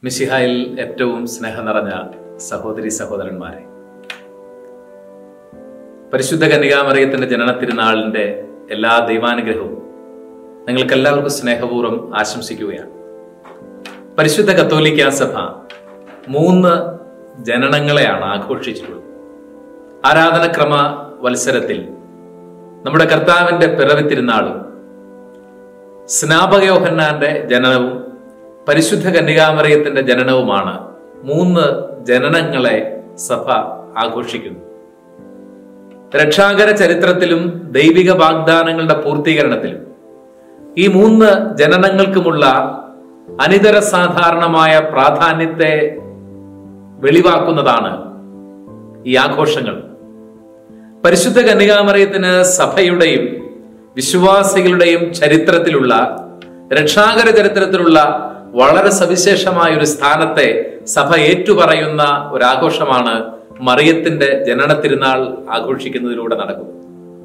മിശിഹായിൽ ഏറ്റവും സ്നേഹം നിറഞ്ഞ സഹോദരി സഹോദരന്മാരെ പരിശുദ്ധ കന്യകാമറിയത്തിന്റെ ജനന തിരുനാളിന്റെ എല്ലാ ദൈവാനുഗ്രഹവും നിങ്ങൾക്ക് എല്ലാവർക്കും സ്നേഹപൂർവ്വം ആശംസിക്കുകയാണ് പരിശുദ്ധ കത്തോലിക്ക സഭ മൂന്ന് ജനനങ്ങളെയാണ് ആഘോഷിച്ചിട്ടുള്ളത് ആരാധനക്രമ വത്സരത്തിൽ നമ്മുടെ കർത്താവിന്റെ പിറവി തിരുനാളും സ്നാപകയോഹന്നാന്റെ ജനനവും പരിശുദ്ധ കന്യകാമറിയത്തിന്റെ ജനനവുമാണ് മൂന്ന് ജനനങ്ങളെ സഭ ആഘോഷിക്കുന്നു രക്ഷാകര ചരിത്രത്തിലും ദൈവിക വാഗ്ദാനങ്ങളുടെ പൂർത്തീകരണത്തിലും ഈ മൂന്ന് ജനനങ്ങൾക്കുമുള്ള അനിതര സാധാരണമായ പ്രാധാന്യത്തെ വെളിവാക്കുന്നതാണ് ഈ ആഘോഷങ്ങൾ പരിശുദ്ധ കന്യകാമറിയത്തിന് സഭയുടെയും വിശ്വാസികളുടെയും ചരിത്രത്തിലുള്ള രക്ഷാകര ചരിത്രത്തിലുള്ള വളരെ സവിശേഷമായ ഒരു സ്ഥാനത്തെ സഭ ഏറ്റുപറയുന്ന ഒരാഘോഷമാണ് മറിയത്തിന്റെ ജനന തിരുനാൾ ആഘോഷിക്കുന്നതിലൂടെ നടക്കുന്നത്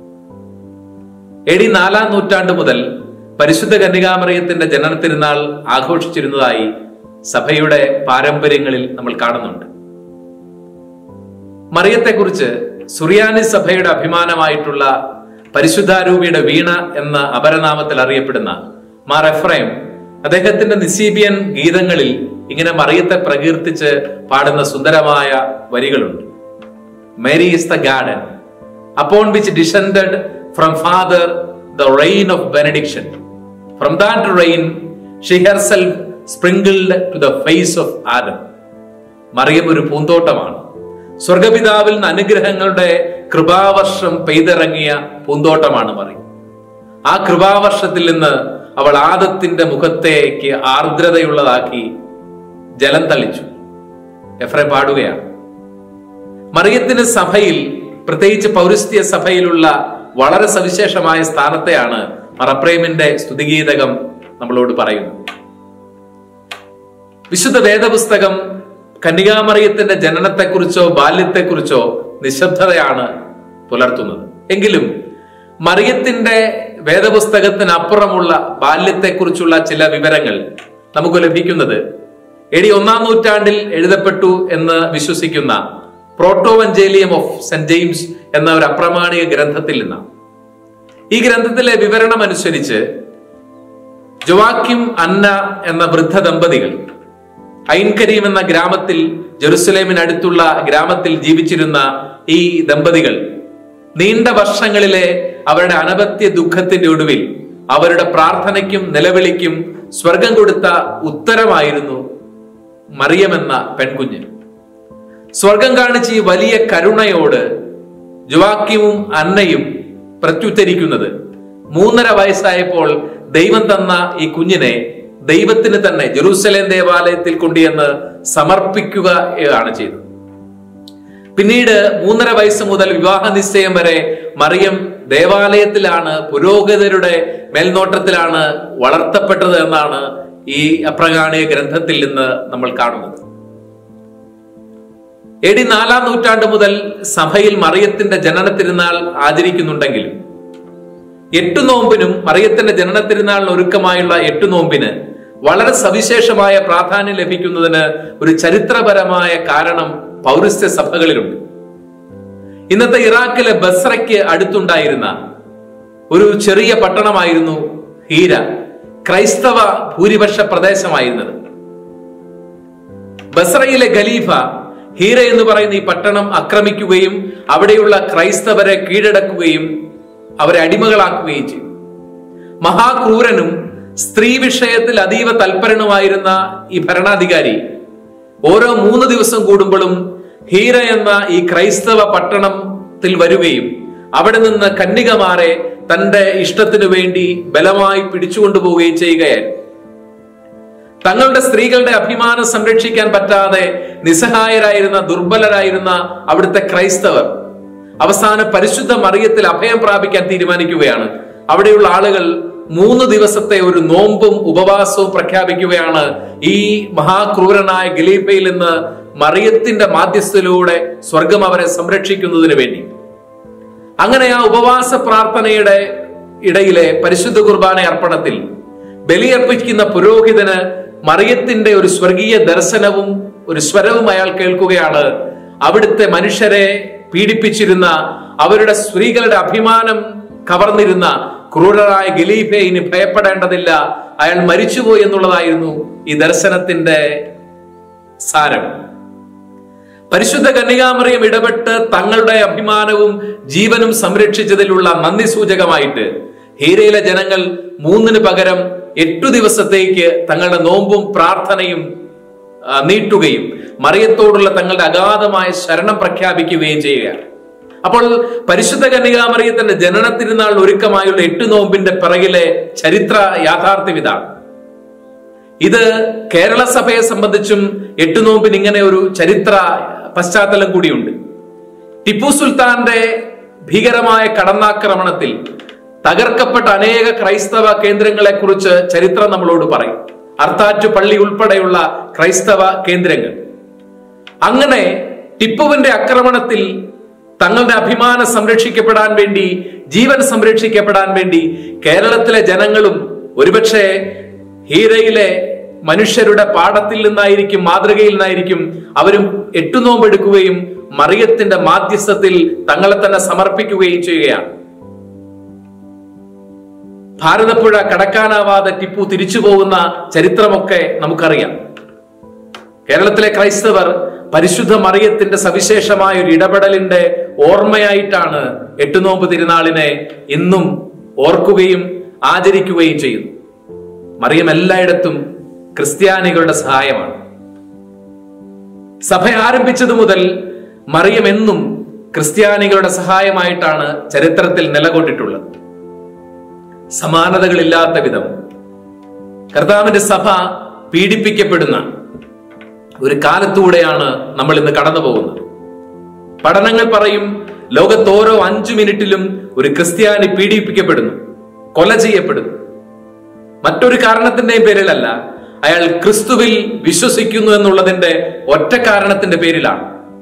എ ഡി നാലാം നൂറ്റാണ്ട് മുതൽ പരിശുദ്ധ കന്യകാമറിയത്തിന്റെ ജനന തിരുനാൾ ആഘോഷിച്ചിരുന്നതായി സഭയുടെ പാരമ്പര്യങ്ങളിൽ നമ്മൾ കാണുന്നുണ്ട് മറിയത്തെക്കുറിച്ച് സുറിയാനി സഭയുടെ അഭിമാനമായിട്ടുള്ള പരിശുദ്ധാരൂപിയുടെ വീണ എന്ന അപരനാമത്തിൽ അറിയപ്പെടുന്ന മാർ എഫ്രൈം അദ്ദേഹത്തിന്റെ നിസീബിയൻ ഗീതങ്ങളിൽ ഇങ്ങനെ മറിയത്തെ പ്രകീർത്തിച്ച് പാടുന്ന സുന്ദരമായ വരികളുണ്ട് Mary is the garden upon which descended from father the rain of benediction from that rain she herself sprinkled to the face of Adam Mariyam ഒരു പൂന്തോട്ടമാണ് സ്വർഗപിതാവിൽ നിന്ന് അനുഗ്രഹങ്ങളുടെ കൃപാവർഷം പെയ്തിറങ്ങിയ പൂന്തോട്ടമാണ് മറിയം ആ കൃപാവർഷത്തിൽ നിന്ന് അവൾ ആദത്തിന്റെ മുഖത്തേക്ക് ആർദ്രതയുള്ളതാക്കി ജലം തളിച്ചു എഫ്രെ പാടുകയാണ് മറിയത്തിന് സഭയിൽ പ്രത്യേകിച്ച് പൗരസ്ത്യ സഭയിലുള്ള വളരെ സവിശേഷമായ സ്ഥാനത്തെയാണ് മറപ്രേമിന്റെ സ്തുതിഗീതകം നമ്മളോട് പറയുന്നത് വിശുദ്ധ വേദപുസ്തകം കന്യകാമറിയത്തിന്റെ ജനനത്തെക്കുറിച്ചോ ബാല്യത്തെക്കുറിച്ചോ നിശബ്ദതയാണ് പുലർത്തുന്നത് എങ്കിലും മറിയത്തിന്റെ വേദപുസ്തകത്തിനപ്പുറമുള്ള ബാല്യത്തെക്കുറിച്ചുള്ള ചില വിവരങ്ങൾ നമുക്ക് ലഭിക്കുന്നത് എടി ഒന്നാം നൂറ്റാണ്ടിൽ എഴുതപ്പെട്ടു എന്ന് വിശ്വസിക്കുന്ന പ്രോട്ടോവഞ്ചേലിയം ഓഫ് സെന്റ് ജെയിംസ് എന്ന ഒരു അപ്രമാണിക ഗ്രന്ഥത്തിൽ നിന്നാണ് ഈ ഗ്രന്ഥത്തിലെ വിവരണം അനുസരിച്ച് ജോവാക്യം അന്ന എന്ന വൃദ്ധ ദമ്പതികൾ ഐൻകരീം എന്ന ഗ്രാമത്തിൽ ജെറുസലേമിനടുത്തുള്ള ഗ്രാമത്തിൽ ജീവിച്ചിരുന്ന ഈ ദമ്പതികൾ നീണ്ട വർഷങ്ങളിലെ അവരുടെ അനപത്യ ദുഃഖത്തിന്റെ ഒടുവിൽ അവരുടെ പ്രാർത്ഥനയ്ക്കും നിലവിളിക്കും സ്വർഗം കൊടുത്ത ഉത്തരമായിരുന്നു മറിയമെന്ന പെൺകുഞ്ഞ് സ്വർഗം കാണിച്ച് ഈ വലിയ കരുണയോട് ജുവാക്യവും അന്നയും പ്രത്യുത്തരിക്കുന്നത് മൂന്നര വയസ്സായപ്പോൾ ദൈവം തന്ന ഈ കുഞ്ഞിനെ ദൈവത്തിന് തന്നെ ജെറൂസലേം ദേവാലയത്തിൽ കൊണ്ടുവന്ന് സമർപ്പിക്കുക ആണ് ചെയ്തത് പിന്നീട് മൂന്നര വയസ്സ് മുതൽ വിവാഹ നിശ്ചയം വരെ മറിയം ദേവാലയത്തിലാണ് പുരോഹിതരുടെ മേൽനോട്ടത്തിലാണ് വളർത്തപ്പെട്ടത് എന്നാണ് ഈ അപ്രകാണിക ഗ്രന്ഥത്തിൽ നിന്ന് നമ്മൾ കാണുന്നത് എ ഡി നാലാം നൂറ്റാണ്ട് മുതൽ സഭയിൽ മറിയത്തിന്റെ ജനന തിരുനാൾ ആചരിക്കുന്നുണ്ടെങ്കിലും എട്ടു നോമ്പിനും മറിയത്തിന്റെ ജനന തിരുനാളിന് ഒരുക്കമായുള്ള എട്ടു നോമ്പിന് വളരെ സവിശേഷമായ പ്രാധാന്യം ലഭിക്കുന്നതിന് ഒരു ചരിത്രപരമായ കാരണം പൗരസ്ത്യ സഭകളിലുണ്ട് ഇന്നത്തെ ഇറാഖിലെ ബസ്രയ്ക്ക് അടുത്തുണ്ടായിരുന്ന ഒരു ചെറിയ പട്ടണമായിരുന്നു ഹീര ക്രൈസ്തവ ഭൂരിപക്ഷ പ്രദേശമായിരുന്നത് ബസ്രയിലെ ഖലീഫ ഹീര എന്ന് പറയുന്ന ഈ പട്ടണം ആക്രമിക്കുകയും അവിടെയുള്ള ക്രൈസ്തവരെ കീഴടക്കുകയും അവരെ അടിമകളാക്കുകയും ചെയ്തു മഹാക്രൂരനും സ്ത്രീ വിഷയത്തിൽ അതീവ തൽപരനുമായിരുന്ന ഈ ഭരണാധികാരി ഓരോ മൂന്ന് ദിവസം കൂടുമ്പോഴും ഹീര എന്ന ഈ ക്രൈസ്തവ പട്ടണത്തിൽ വരികയും അവിടെ നിന്ന് കന്യകമാരെ തന്റെ ഇഷ്ടത്തിനു വേണ്ടി ബലമായി പിടിച്ചുകൊണ്ടുപോവുകയും ചെയ്യുകയായിരുന്നു തങ്ങളുടെ സ്ത്രീകളുടെ അഭിമാനം സംരക്ഷിക്കാൻ പറ്റാതെ നിസ്സഹായരായിരുന്ന ദുർബലരായിരുന്ന അവിടുത്തെ ക്രൈസ്തവർ അവസാന പരിശുദ്ധ മറിയത്തിൽ അഭയം പ്രാപിക്കാൻ തീരുമാനിക്കുകയാണ് അവിടെയുള്ള ആളുകൾ മൂന്ന് ദിവസത്തെ ഒരു നോമ്പും ഉപവാസവും പ്രഖ്യാപിക്കുകയാണ് ഈ മഹാക്രൂരനായ ഗലീഫയിൽ നിന്ന് മറിയത്തിന്റെ മാധ്യസ്ഥയിലൂടെ സ്വർഗം അവരെ സംരക്ഷിക്കുന്നതിന് വേണ്ടി അങ്ങനെ ആ ഉപവാസ പ്രാർത്ഥനയുടെ ഇടയിലെ പരിശുദ്ധ കുർബാന അർപ്പണത്തിൽ ബലിയർപ്പിക്കുന്ന പുരോഹിതന് മറിയത്തിന്റെ ഒരു സ്വർഗീയ ദർശനവും ഒരു സ്വരവും അയാൾ കേൾക്കുകയാണ് അവിടുത്തെ മനുഷ്യരെ പീഡിപ്പിച്ചിരുന്ന അവരുടെ സ്ത്രീകളുടെ അഭിമാനം കവർന്നിരുന്ന ക്രൂരരായ ഗലീഫെ ഇനി ഭയപ്പെടേണ്ടതില്ല അയാൾ മരിച്ചുപോയി എന്നുള്ളതായിരുന്നു ഈ ദർശനത്തിന്റെ സാരം പരിശുദ്ധ കന്യകാമറിയം ഇടപെട്ട് തങ്ങളുടെ അഭിമാനവും ജീവനും സംരക്ഷിച്ചതിലുള്ള നന്ദി സൂചകമായിട്ട് ഹീരയിലെ ജനങ്ങൾ മൂന്നിന് പകരം എട്ടു ദിവസത്തേക്ക് തങ്ങളുടെ നോമ്പും പ്രാർത്ഥനയും ആ, നീട്ടുകയും മറിയത്തോടുള്ള തങ്ങളുടെ അഗാധമായ ശരണം പ്രഖ്യാപിക്കുകയും ചെയ്യുകയാണ് അപ്പോൾ പരിശുദ്ധ കന്യകാമറിയത്തിന്റെ ജനന തിരുനാൾ ഒരുക്കമായുള്ള എട്ട് നോമ്പിന്റെ പിറകിലെ ചരിത്ര യാഥാർത്ഥ്യം ഇതാണ് ഇത് കേരള സഭയെ സംബന്ധിച്ചും എട്ട് നോമ്പിന് ഇങ്ങനെ ഒരു ചരിത്ര പശ്ചാത്തലം കൂടിയുണ്ട് ടിപ്പു സുൽത്താന്റെ ഭീകരമായ കടന്നാക്രമണത്തിൽ തകർക്കപ്പെട്ട അനേക ക്രൈസ്തവ കേന്ദ്രങ്ങളെ കുറിച്ച് ചരിത്രം നമ്മളോട് പറയും അർത്താറ്റ് പള്ളി ഉൾപ്പെടെയുള്ള ക്രൈസ്തവ കേന്ദ്രങ്ങൾ അങ്ങനെ ടിപ്പുവിന്റെ ആക്രമണത്തിൽ തങ്ങളുടെ അഭിമാനം സംരക്ഷിക്കപ്പെടാൻ വേണ്ടി ജീവൻ സംരക്ഷിക്കപ്പെടാൻ വേണ്ടി കേരളത്തിലെ ജനങ്ങളും ഒരുപക്ഷെ ഹീരയിലെ മനുഷ്യരുടെ പാഠത്തിൽ നിന്നായിരിക്കും മാതൃകയിൽ നിന്നായിരിക്കും അവരും എട്ടു നോമ്പെടുക്കുകയും മറിയത്തിന്റെ മാധ്യസ്ഥത്തിൽ തങ്ങളെ തന്നെ സമർപ്പിക്കുകയും ചെയ്യുകയാണ് ഭാരതപ്പുഴ കടക്കാനാവാതെ ടിപ്പു തിരിച്ചു പോകുന്ന ചരിത്രമൊക്കെ നമുക്കറിയാം കേരളത്തിലെ ക്രൈസ്തവർ പരിശുദ്ധ മറിയത്തിന്റെ സവിശേഷമായ ഒരു ഇടപെടലിന്റെ ഓർമ്മയായിട്ടാണ് എട്ടുനോമ്പ് തിരുനാളിനെ ഇന്നും ഓർക്കുകയും ആചരിക്കുകയും ചെയ്യുന്നു മറിയം എല്ലായിടത്തും ക്രിസ്ത്യാനികളുടെ സഹായമാണ് സഭ ആരംഭിച്ചതു മുതൽ മറിയം എന്നും ക്രിസ്ത്യാനികളുടെ സഹായമായിട്ടാണ് ചരിത്രത്തിൽ നിലകൊണ്ടിട്ടുള്ളത് സമാനതകളില്ലാത്ത വിധം കർത്താവിന്റെ സഭ പീഡിപ്പിക്കപ്പെടുന്ന ഒരു കാലത്തൂടെയാണ് നമ്മൾ ഇന്ന് കടന്നു പോകുന്നത് പഠനങ്ങൾ പറയും ലോകത്ത് ഓരോ അഞ്ചു മിനിറ്റിലും ഒരു ക്രിസ്ത്യാനി പീഡിപ്പിക്കപ്പെടുന്നു കൊല ചെയ്യപ്പെടുന്നു മറ്റൊരു കാരണത്തിന്റെയും പേരിലല്ല അയാൾ ക്രിസ്തുവിൽ വിശ്വസിക്കുന്നു എന്നുള്ളതിന്റെ ഒറ്റ കാരണത്തിന്റെ പേരിലാണ്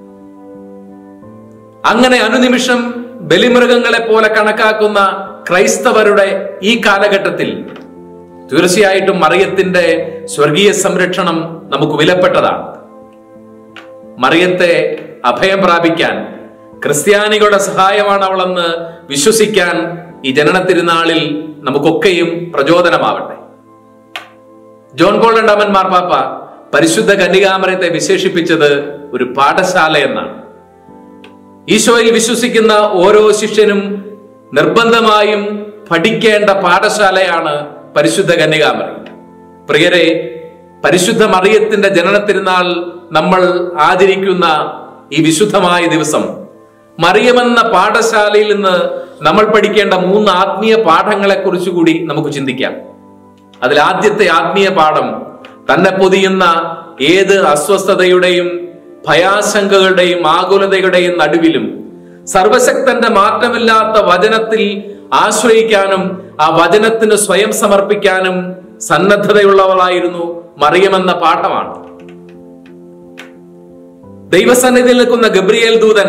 അങ്ങനെ അനുനിമിഷം ബലിമൃഗങ്ങളെ പോലെ കണക്കാക്കുന്ന ക്രൈസ്തവരുടെ ഈ കാലഘട്ടത്തിൽ തീർച്ചയായിട്ടും മറിയത്തിന്റെ സ്വർഗീയ സംരക്ഷണം നമുക്ക് വിലപ്പെട്ടതാണ് മറിയത്തെ അഭയം പ്രാപിക്കാൻ ക്രിസ്ത്യാനികളുടെ സഹായമാണ് അവളെന്ന് വിശ്വസിക്കാൻ ഈ ജനന തിരുനാളിൽ നമുക്കൊക്കെയും പ്രചോദനമാവട്ടെ ജോൺ പോൾ രണ്ടാമൻ മാർപ്പാപ്പ പരിശുദ്ധ കന്യകാമരത്തെ വിശേഷിപ്പിച്ചത് ഒരു പാഠശാല എന്നാണ് ഈശോയിൽ വിശ്വസിക്കുന്ന ഓരോ ശിഷ്യനും നിർബന്ധമായും പഠിക്കേണ്ട പാഠശാലയാണ് പരിശുദ്ധ കന്യകാമറി പ്രിയരെ പരിശുദ്ധ മറിയത്തിന്റെ ജനന തിരുനാൾ നമ്മൾ ആചരിക്കുന്ന ഈ വിശുദ്ധമായ ദിവസം മറിയമെന്ന പാഠശാലയിൽ നിന്ന് നമ്മൾ പഠിക്കേണ്ട മൂന്ന് ആത്മീയ പാഠങ്ങളെ കുറിച്ച് കൂടി നമുക്ക് ചിന്തിക്കാം അതിൽ ആദ്യത്തെ ആത്മീയ പാഠം തന്നെ പൊതിയുന്ന ഏത് അസ്വസ്ഥതയുടെയും ഭയാശങ്കകളുടെയും ആകുലതയുടെയും നടുവിലും സർവശക്തന്റെ മാറ്റമില്ലാത്ത വചനത്തിൽ ആശ്രയിക്കാനും ആ വചനത്തിന് സ്വയം സമർപ്പിക്കാനും സന്നദ്ധതയുള്ളവളായിരുന്നു മറിയമെന്ന പാഠമാണ് ദൈവസന്നിധിയിൽ നിൽക്കുന്ന ഗബ്രിയേൽ ദൂതൻ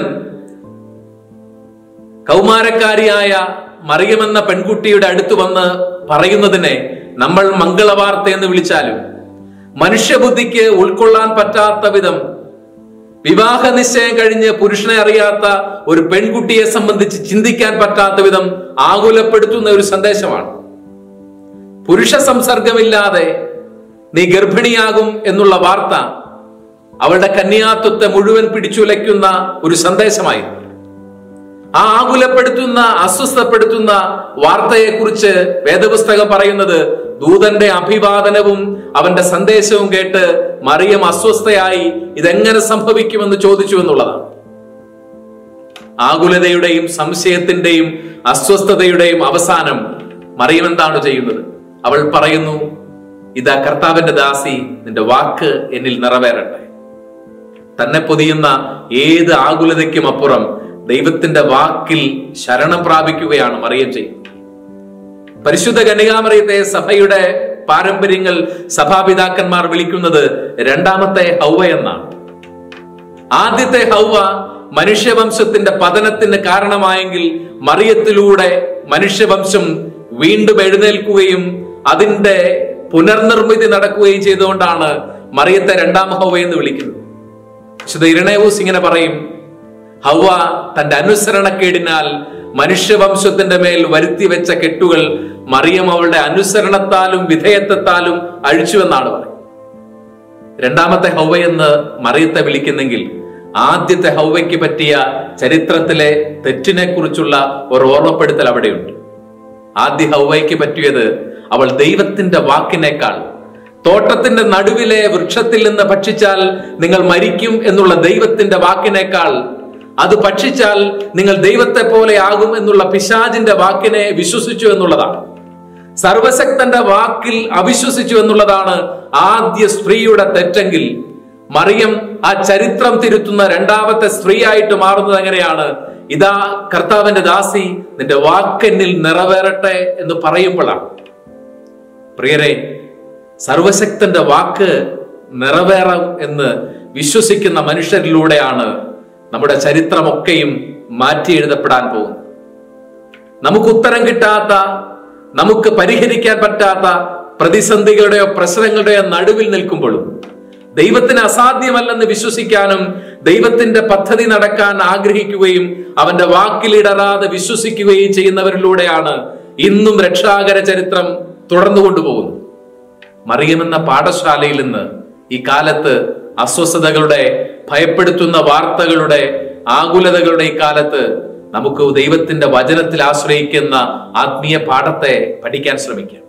കൗമാരക്കാരിയായ മറിയമെന്ന പെൺകുട്ടിയുടെ അടുത്ത് വന്ന് പറയുന്നതിനെ നമ്മൾ മംഗളവാർത്ത എന്ന് വിളിച്ചാലും മനുഷ്യബുദ്ധിക്ക് ഉൾക്കൊള്ളാൻ പറ്റാത്ത വിധം വിവാഹ നിശ്ചയം കഴിഞ്ഞ് പുരുഷനെ അറിയാത്ത ഒരു പെൺകുട്ടിയെ സംബന്ധിച്ച് ചിന്തിക്കാൻ പറ്റാത്ത വിധം ആകുലപ്പെടുത്തുന്ന ഒരു സന്ദേശമാണ് പുരുഷ സംസർഗമില്ലാതെ നീ ഗർഭിണിയാകും എന്നുള്ള വാർത്ത അവളുടെ കന്യാത്വത്തെ മുഴുവൻ പിടിച്ചുലയ്ക്കുന്ന ഒരു സന്ദേശമായി ആ ആകുലപ്പെടുത്തുന്ന അസ്വസ്ഥപ്പെടുത്തുന്ന വാർത്തയെക്കുറിച്ച് വേദപുസ്തകം പറയുന്നത് ദൂതന്റെ അഭിവാദനവും അവന്റെ സന്ദേശവും കേട്ട് മറിയം അസ്വസ്ഥയായി ഇതെങ്ങനെ സംഭവിക്കുമെന്ന് ചോദിച്ചു എന്നുള്ളതാണ് ആകുലതയുടെയും സംശയത്തിന്റെയും അസ്വസ്ഥതയുടെയും അവസാനം മറിയം എന്താണ് ചെയ്യുന്നത് അവൾ പറയുന്നു ഇതാ കർത്താവിന്റെ ദാസി നിന്റെ വാക്ക് എന്നിൽ നിറവേറട്ടെ തന്നെ പൊതിയുന്ന ഏത് ആകുലതയ്ക്കും അപ്പുറം ദൈവത്തിന്റെ വാക്കിൽ ശരണം പ്രാപിക്കുകയാണ് മറിയം ചെയ്യുന്നത് പരിശുദ്ധ കന്യകാമറിയത്തെ സഭയുടെ പാരമ്പര്യങ്ങൾ സഭാപിതാക്കന്മാർ വിളിക്കുന്നത് രണ്ടാമത്തെ ഹൗവ എന്നാണ് ആദ്യത്തെ ഹൗവ മനുഷ്യവംശത്തിന്റെ പതനത്തിന് കാരണമായെങ്കിൽ മറിയത്തിലൂടെ മനുഷ്യവംശം വീണ്ടും എഴുന്നേൽക്കുകയും അതിന്റെ പുനർനിർമ്മിതി നടക്കുകയും ചെയ്തുകൊണ്ടാണ് മറിയത്തെ രണ്ടാം ഹൗവ എന്ന് വിളിക്കുന്നത് വിശുദ്ധ ഇരണേവൂസ് ഇങ്ങനെ പറയും ഹൗവ തന്റെ അനുസരണക്കേടിനാൽ മനുഷ്യവംശത്തിന്റെ മേൽ വരുത്തി വെച്ച കെട്ടുകൾ മറിയം അവളുടെ അനുസരണത്താലും വിധേയത്വത്താലും അഴിച്ചുവെന്നാണ് പറയുന്നത് രണ്ടാമത്തെ ഹൗവ എന്ന് മറിയത്തെ വിളിക്കുന്നെങ്കിൽ ആദ്യത്തെ ഹൗവയ്ക്ക് പറ്റിയ ചരിത്രത്തിലെ തെറ്റിനെ കുറിച്ചുള്ള ഒരു ഓർമ്മപ്പെടുത്തൽ അവിടെയുണ്ട് ആദ്യ ഹൗവയ്ക്ക് പറ്റിയത് അവൾ ദൈവത്തിന്റെ വാക്കിനേക്കാൾ തോട്ടത്തിന്റെ നടുവിലെ വൃക്ഷത്തിൽ നിന്ന് ഭക്ഷിച്ചാൽ നിങ്ങൾ മരിക്കും എന്നുള്ള ദൈവത്തിന്റെ വാക്കിനേക്കാൾ അത് ഭക്ഷിച്ചാൽ നിങ്ങൾ ദൈവത്തെ പോലെ ആകും എന്നുള്ള പിശാജിന്റെ വാക്കിനെ വിശ്വസിച്ചു എന്നുള്ളതാണ് സർവശക്തന്റെ വാക്കിൽ അവിശ്വസിച്ചു എന്നുള്ളതാണ് ആദ്യ സ്ത്രീയുടെ തെറ്റെങ്കിൽ മറിയം ആ ചരിത്രം തിരുത്തുന്ന രണ്ടാമത്തെ സ്ത്രീയായിട്ട് മാറുന്നത് എങ്ങനെയാണ് ഇതാ കർത്താവിന്റെ ദാസി നിന്റെ വാക്കെന്നിൽ നിറവേറട്ടെ എന്ന് പറയുമ്പോഴാണ് പ്രിയരെ സർവശക്തന്റെ വാക്ക് നിറവേറും എന്ന് വിശ്വസിക്കുന്ന മനുഷ്യരിലൂടെയാണ് നമ്മുടെ ചരിത്രമൊക്കെയും മാറ്റി എഴുതപ്പെടാൻ പോകുന്നത് നമുക്ക് ഉത്തരം കിട്ടാത്ത നമുക്ക് പരിഹരിക്കാൻ പറ്റാത്ത പ്രതിസന്ധികളുടെയോ പ്രശ്നങ്ങളുടെയോ നടുവിൽ നിൽക്കുമ്പോഴും ദൈവത്തിന് അസാധ്യമല്ലെന്ന് വിശ്വസിക്കാനും ദൈവത്തിന്റെ പദ്ധതി നടക്കാൻ ആഗ്രഹിക്കുകയും അവന്റെ വാക്കിലിടറാതെ വിശ്വസിക്കുകയും ചെയ്യുന്നവരിലൂടെയാണ് ഇന്നും രക്ഷാകര ചരിത്രം തുടർന്നു കൊണ്ടുപോകുന്നത് മറിയമെന്ന പാഠശാലയിൽ നിന്ന് ഈ കാലത്ത് അസ്വസ്ഥതകളുടെ ഭയപ്പെടുത്തുന്ന വാർത്തകളുടെ ആകുലതകളുടെ ഈ കാലത്ത് നമുക്ക് ദൈവത്തിന്റെ വചനത്തിൽ ആശ്രയിക്കുന്ന ആത്മീയ പാഠത്തെ പഠിക്കാൻ ശ്രമിക്കാം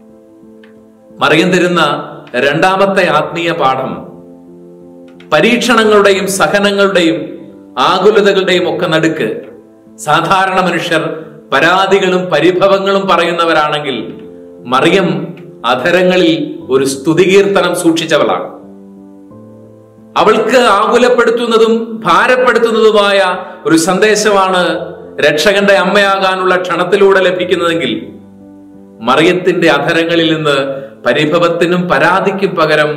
മറിയം തരുന്ന രണ്ടാമത്തെ ആത്മീയ പാഠം പരീക്ഷണങ്ങളുടെയും സഹനങ്ങളുടെയും ആകുലതകളുടെയും ഒക്കെ നടുക്ക് സാധാരണ മനുഷ്യർ പരാതികളും പരിഭവങ്ങളും പറയുന്നവരാണെങ്കിൽ മറിയം അധരങ്ങളിൽ ഒരു സ്തുതികീർത്തനം സൂക്ഷിച്ചവളാണ് അവൾക്ക് ആകുലപ്പെടുത്തുന്നതും ഭാരപ്പെടുത്തുന്നതുമായ ഒരു സന്ദേശമാണ് രക്ഷകന്റെ അമ്മയാകാനുള്ള ക്ഷണത്തിലൂടെ ലഭിക്കുന്നതെങ്കിൽ മറിയത്തിന്റെ അധരങ്ങളിൽ നിന്ന് പരിഭവത്തിനും പരാതിക്കും പകരം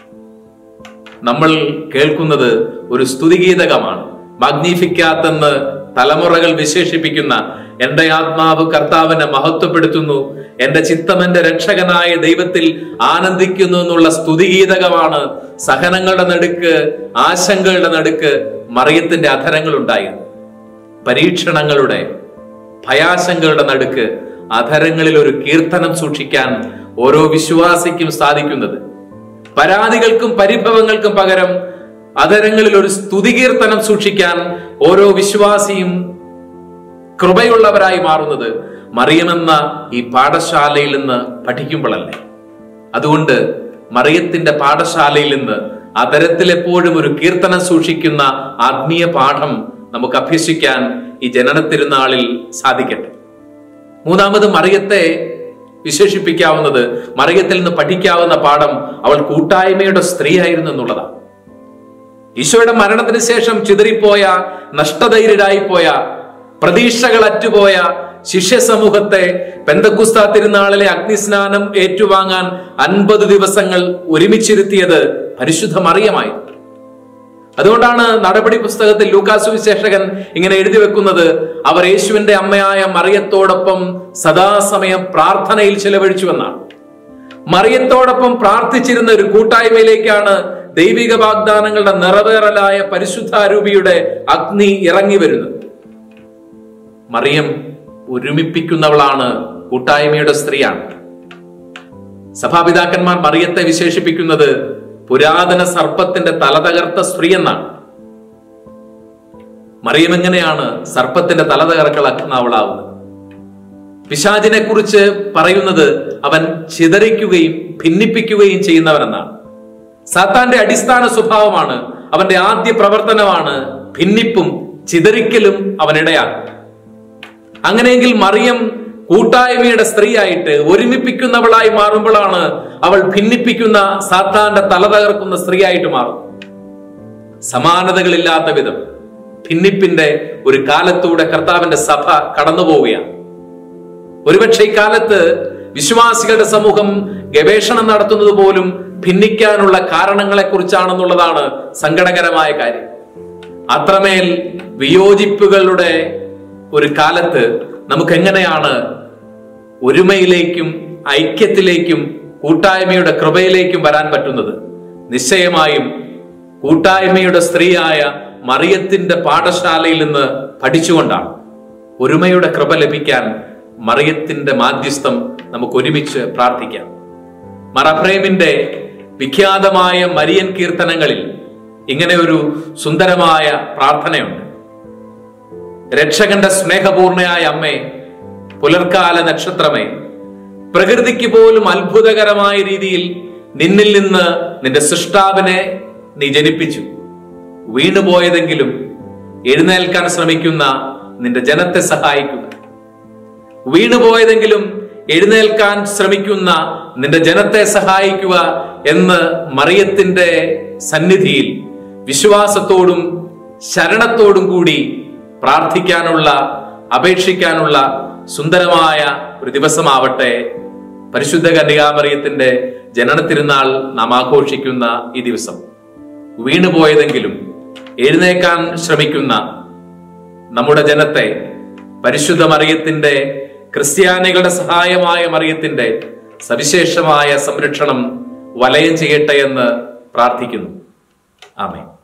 നമ്മൾ കേൾക്കുന്നത് ഒരു സ്തുതിഗീതകമാണ് മാഗ്നിഫിക്കാത്തെന്ന് തലമുറകൾ വിശേഷിപ്പിക്കുന്ന എന്റെ ആത്മാവ് കർത്താവിനെ മഹത്വപ്പെടുത്തുന്നു എന്റെ ചിത്തം എന്റെ രക്ഷകനായ ദൈവത്തിൽ ആനന്ദിക്കുന്നു എന്നുള്ള സ്തുതിഗീതകമാണ് സഹനങ്ങളുടെ നടുക്ക് ആശങ്കകളുടെ നടുക്ക് മറിയത്തിന്റെ അധരങ്ങൾ ഉണ്ടായത് പരീക്ഷണങ്ങളുടെ ഭയാശങ്കകളുടെ നടുക്ക് അധരങ്ങളിൽ ഒരു കീർത്തനം സൂക്ഷിക്കാൻ ഓരോ വിശ്വാസിക്കും സാധിക്കുന്നത് പരാതികൾക്കും പരിഭവങ്ങൾക്കും പകരം അധരങ്ങളിൽ ഒരു സ്തുതികീർത്തനം സൂക്ഷിക്കാൻ ഓരോ വിശ്വാസിയും കൃപയുള്ളവരായി മാറുന്നത് മറിയമെന്ന ഈ പാഠശാലയിൽ നിന്ന് പഠിക്കുമ്പോഴല്ലേ അതുകൊണ്ട് മറിയത്തിന്റെ പാഠശാലയിൽ നിന്ന് അതരത്തിൽ എപ്പോഴും ഒരു കീർത്തനം സൂക്ഷിക്കുന്ന ആത്മീയ പാഠം നമുക്ക് അഭ്യസിക്കാൻ ഈ ജനന തിരുനാളിൽ സാധിക്കട്ടെ മൂന്നാമത് മറിയത്തെ വിശേഷിപ്പിക്കാവുന്നത് മറിയത്തിൽ നിന്ന് പഠിക്കാവുന്ന പാഠം അവൾ കൂട്ടായ്മയുടെ സ്ത്രീയായിരുന്നു എന്നുള്ളതാണ് ഈശോയുടെ മരണത്തിന് ശേഷം ചിതറിപ്പോയ നഷ്ടധൈര്യരായിപ്പോയ പ്രതീക്ഷകൾ അറ്റുപോയ ശിഷ്യ സമൂഹത്തെ പെന്തക്കുസ്ത തിരുനാളിലെ അഗ്നിസ്നാനം ഏറ്റുവാങ്ങാൻ അൻപത് ദിവസങ്ങൾ ഒരുമിച്ചിരുത്തിയത് പരിശുദ്ധ മറിയമായി അതുകൊണ്ടാണ് നടപടി പുസ്തകത്തിൽ ലൂക്കാസു വിശേഷകൻ ഇങ്ങനെ എഴുതി വെക്കുന്നത് അവർ യേശുവിന്റെ അമ്മയായ മറിയത്തോടൊപ്പം സദാസമയം പ്രാർത്ഥനയിൽ ചെലവഴിച്ചുവെന്നാണ് മറിയത്തോടൊപ്പം പ്രാർത്ഥിച്ചിരുന്ന ഒരു കൂട്ടായ്മയിലേക്കാണ് ദൈവിക വാഗ്ദാനങ്ങളുടെ നിറവേറലായ പരിശുദ്ധാരൂപിയുടെ അഗ്നി ഇറങ്ങി വരുന്നത് മറിയം ഒരുമിപ്പിക്കുന്നവളാണ് കൂട്ടായ്മയുടെ സ്ത്രീയാണ് സഭാപിതാക്കന്മാർ മറിയത്തെ വിശേഷിപ്പിക്കുന്നത് പുരാതന സർപ്പത്തിന്റെ തല തകർത്ത സ്ത്രീ എന്നാണ് മറിയം എങ്ങനെയാണ് സർപ്പത്തിന്റെ തല തകർക്കളക്കുന്ന അവളാവുന്നത് പിശാചിനെ കുറിച്ച് പറയുന്നത് അവൻ ചിതറിക്കുകയും ഭിന്നിപ്പിക്കുകയും ചെയ്യുന്നവനെന്നാണ് സാത്താന്റെ അടിസ്ഥാന സ്വഭാവമാണ് അവന്റെ ആദ്യ പ്രവർത്തനമാണ് ഭിന്നിപ്പും ചിതറിക്കലും അവനിടയാകും അങ്ങനെയെങ്കിൽ മറിയം കൂട്ടായ്മയുടെ സ്ത്രീയായിട്ട് ഒരുമിപ്പിക്കുന്നവളായി മാറുമ്പോഴാണ് അവൾ ഭിന്നിപ്പിക്കുന്ന സാത്താന്റെ തല തകർക്കുന്ന സ്ത്രീയായിട്ട് മാറും സമാനതകളില്ലാത്ത വിധം ഭിന്നിപ്പിന്റെ ഒരു കാലത്തൂടെ കർത്താവിന്റെ സഭ കടന്നു പോവുകയാണ് ഒരുപക്ഷെ ഇക്കാലത്ത് വിശ്വാസികളുടെ സമൂഹം ഗവേഷണം നടത്തുന്നത് പോലും ഭിന്നിക്കാനുള്ള കാരണങ്ങളെ കുറിച്ചാണെന്നുള്ളതാണ് സങ്കടകരമായ കാര്യം അത്രമേൽ വിയോജിപ്പുകളുടെ ഒരു കാലത്ത് നമുക്ക് എങ്ങനെയാണ് ഒരുമയിലേക്കും ഐക്യത്തിലേക്കും കൂട്ടായ്മയുടെ കൃപയിലേക്കും വരാൻ പറ്റുന്നത് നിശ്ചയമായും കൂട്ടായ്മയുടെ സ്ത്രീയായ മറിയത്തിന്റെ പാഠശാലയിൽ നിന്ന് പഠിച്ചുകൊണ്ടാണ് ഒരുമയുടെ കൃപ ലഭിക്കാൻ മറിയത്തിന്റെ മാധ്യസ്ഥം നമുക്ക് ഒരുമിച്ച് പ്രാർത്ഥിക്കാം മറഫ്രേമിന്റെ വിഖ്യാതമായ മരിയൻ കീർത്തനങ്ങളിൽ ഇങ്ങനെ ഒരു സുന്ദരമായ പ്രാർത്ഥനയുണ്ട് രക്ഷകന്റെ സ്നേഹപൂർണയായ അമ്മേ പുലർക്കാല നക്ഷത്രമേ പ്രകൃതിക്ക് പോലും അത്ഭുതകരമായ രീതിയിൽ നിന്നിൽ നിന്ന് നിന്റെ സൃഷ്ടാവിനെ നീ ജനിപ്പിച്ചു വീണുപോയതെങ്കിലും എഴുന്നേൽക്കാൻ ശ്രമിക്കുന്ന നിന്റെ ജനത്തെ സഹായിക്കുക വീണുപോയതെങ്കിലും എഴുന്നേൽക്കാൻ ശ്രമിക്കുന്ന നിന്റെ ജനത്തെ സഹായിക്കുക എന്ന് മറിയത്തിന്റെ സന്നിധിയിൽ വിശ്വാസത്തോടും ശരണത്തോടും കൂടി പ്രാർത്ഥിക്കാനുള്ള അപേക്ഷിക്കാനുള്ള സുന്ദരമായ ഒരു ദിവസമാവട്ടെ പരിശുദ്ധ കന്യകാമറിയത്തിന്റെ ജനന തിരുനാൾ നാം ആഘോഷിക്കുന്ന ഈ ദിവസം വീണുപോയതെങ്കിലും എഴുന്നേക്കാൻ ശ്രമിക്കുന്ന നമ്മുടെ ജനത്തെ പരിശുദ്ധ മറിയത്തിന്റെ ക്രിസ്ത്യാനികളുടെ സഹായമായ മറിയത്തിന്റെ സവിശേഷമായ സംരക്ഷണം വലയം ചെയ്യട്ടെ എന്ന് പ്രാർത്ഥിക്കുന്നു ആമേ